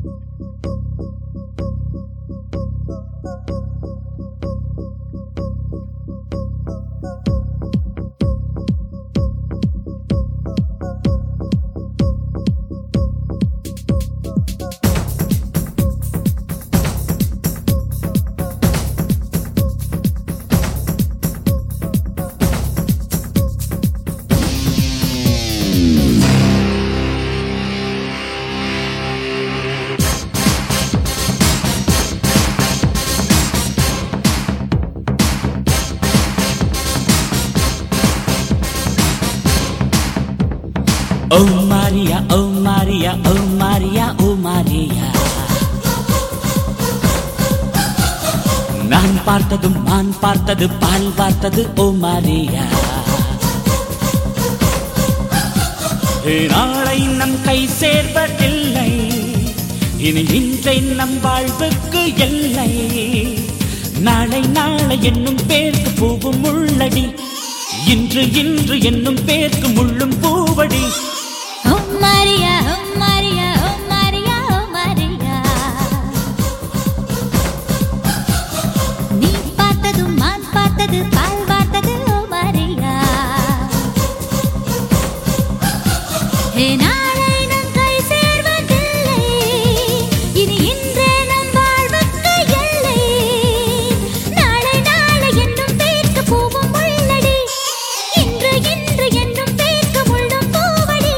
ஓ மாரியா ஓ மாரியா ஓ மாரியா ஓ மாரியா நான் பார்த்ததும் நான் பார்த்தது பால் பார்த்தது ஓ மாரியா ஏ, நாளை நம் கை சேர்வதில்லை இனி இன்றை நம் வாழ்வுக்கு எல்லை நாளை நாளை என்னும் பேருக்கு பூவும் உள்ளடி இன்று இன்று என்னும் பேருக்கு முள்ளும் பூவடி ஓ மாரியா ஓ மாரியா ஓ மாரியா ஓ மாரியா நீ பார்த்ததும் நான் பார்த்தது பால் பார்த்தது ஓ மாரியா ஹே நாளை நம் கை சேர்வதில்லை இனி இன்றே நம் வாழ்வுக்கு எல்லை நாளை நாளை என்னும் பேருக்கு பூவும் உள்ளடி இன்று இன்று என்னும் பேருக்கு முள்ளும் பூவடி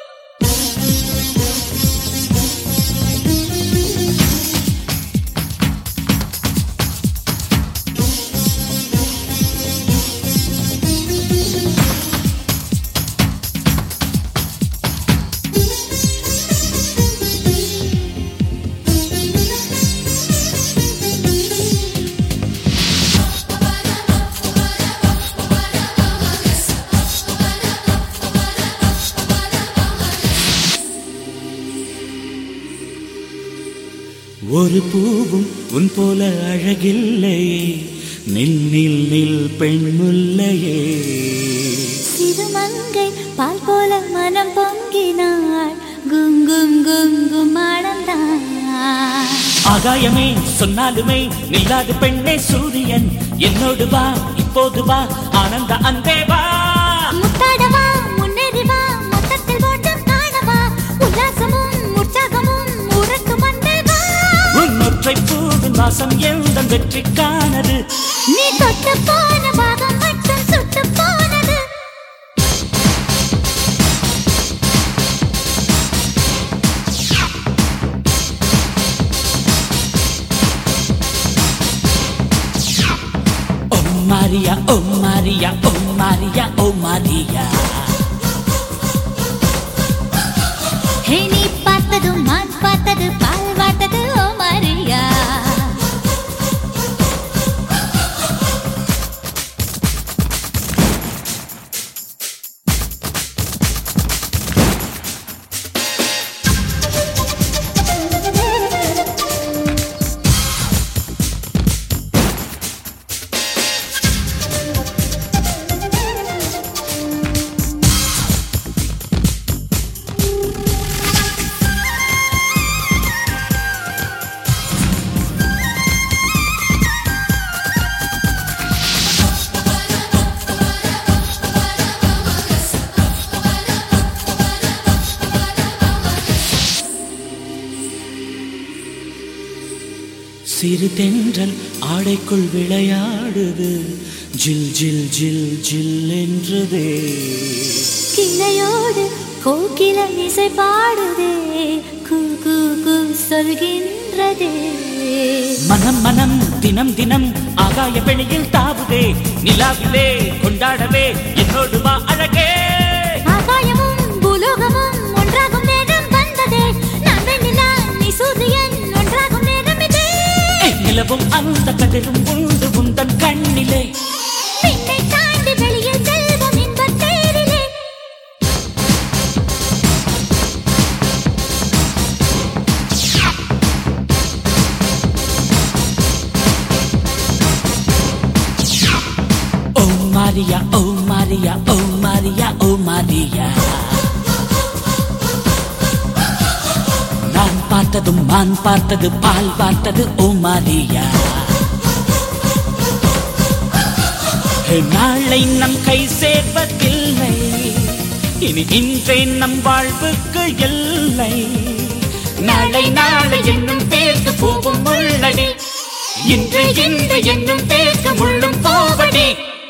ஒரு பூவும் உன் போல அழகில்லையே நில் நில் நில் பெண் முல்லையே சிறுமங்கை பால் போல மனம் பொங்கினாள் கும் கும் கும் கும் ஆனந்தான் ஆகாயமே சொன்னாலுமே நில்லாது பெண்ணே சூரியன் என்னோடு வா இப்போது வா ஆனந்த அன்பே வா முத்தாடவா முன்னேறி வா மொத்தத்தில் ஓட்டம் காணவா உல்லாசமும் உற்சாகமும் உறக்கும் அன்பே வா உன் ஒற்றை பூவின் வாசம் எந்த வெற்றிக்கானது நீ தொட்டு போன பாகம் மட்டும் சுட்டு போனது ஓ மாரியா ஓ மாரியா ஓ மாரியா ஓ மாரியா ஹே நீ பார்த்ததும் நான் பார்த்தது பால் பார்த்தது ஓ மரியா சிறு தென்றல் ஆடைக்குள் விளையாடுது ஜில் ஜில் ஜில் ஜில் என்றதே கிளையோடு கோகில இசை பாடுதே கு கு கு சொல்கின்றதே மனம் மனம் தினம் தினம் ஆகாய வெளியில் தாவுதே நிலாவிலே கொண்டாடவே என்னோடு வா அழகே ஆகாயமும் பூலோகமும் ஒன்றாகும் நேரம் வந்ததே நான் வெண்ணிலா நீ சூரியன் ஒன்றாகும் நேரம் இதே நிலவும் அந்த கதிரும் உண்டு உந்தன் கண்ணிலே விண்ணை தாண்டி வெளியில் செல்வோம் இன்பத் தேரிலே ஓ மாரியா ஓ மாரியா ஓ மாரியா ஓ மாரியா நான் பார்த்த பார்த்ததும் மான் பார்த்தது பால் பார்த்தது ஓமாலியா நாளை நம் கை சேர்வதில்லை இனி இன்றே நம் வாழ்வுக்கு எல்லை நாளை நாளை என்னும் பேருக்கு போகும் உள்ளடி இன்று இன்று என்னும் பேருக்கு முள்ளும் போவடி